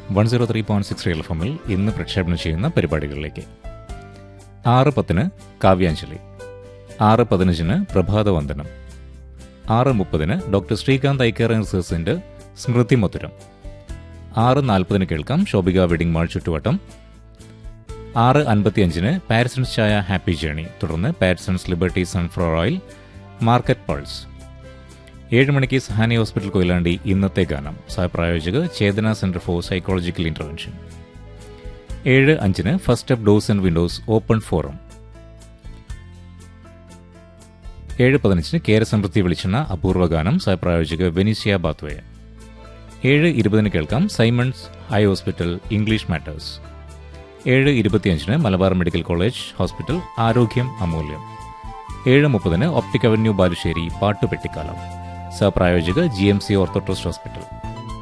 one zero three point six real F എമ്മിൽ ഇന്ന് പ്രക്ഷേപണം ചെയ്യുന്ന പരിപാടികളിലേക്ക് ആറ് പത്തിന് കാവ്യാഞ്ജലി ആറ് പതിനഞ്ചിന് പ്രഭാതവന്ദനം ആറ് മുപ്പതിന് ഡോക്ടർ ശ്രീകാന്ത് ഐക്കർ റിസേഴ്സിന്റെ സ്മൃതി മധുരം ആറ് നാൽപ്പതിന് കേൾക്കാം ശോഭിക വെഡിംഗ് മാൾ ചുറ്റുവട്ടം ആറ് അൻപത്തിയഞ്ചിന് പാരിസൺസ് ചായ ഹാപ്പി ജേണി തുടർന്ന് Parisons liberty sunflower oil market pulse ഏഴ് മണിക്ക് സഹാനി ഹോസ്പിറ്റൽ കൊയിലാണ്ടി ഇന്നത്തെ ഗാനം സഹപ്രായോജക Chetana centre for psychological intervention ഏഴ് അഞ്ചിന് first up doors and windows open forum ഏഴ് പതിനഞ്ചിന് കേരസമൃദ്ധി വിളിച്ചെണ്ണ അപൂർവ ഗാനം സഹപ്രായോജക വെനീസിയ ബാത്വേ ഏഴ് ഇരുപതിന് കേൾക്കാം Simons high hospital English matters ഏഴ് ഇരുപത്തിയഞ്ചിന് മലബാർ മെഡിക്കൽ കോളേജ് ഹോസ്പിറ്റൽ ആരോഗ്യം അമൂല്യം ഏഴ് മുപ്പതിന് ഒപ്റ്റിക് അവന്യൂ ബാലുശ്ശേരി പാട്ടുപെട്ടിക്കാലം സഹപ്രായോജക G M C orthotrust hospital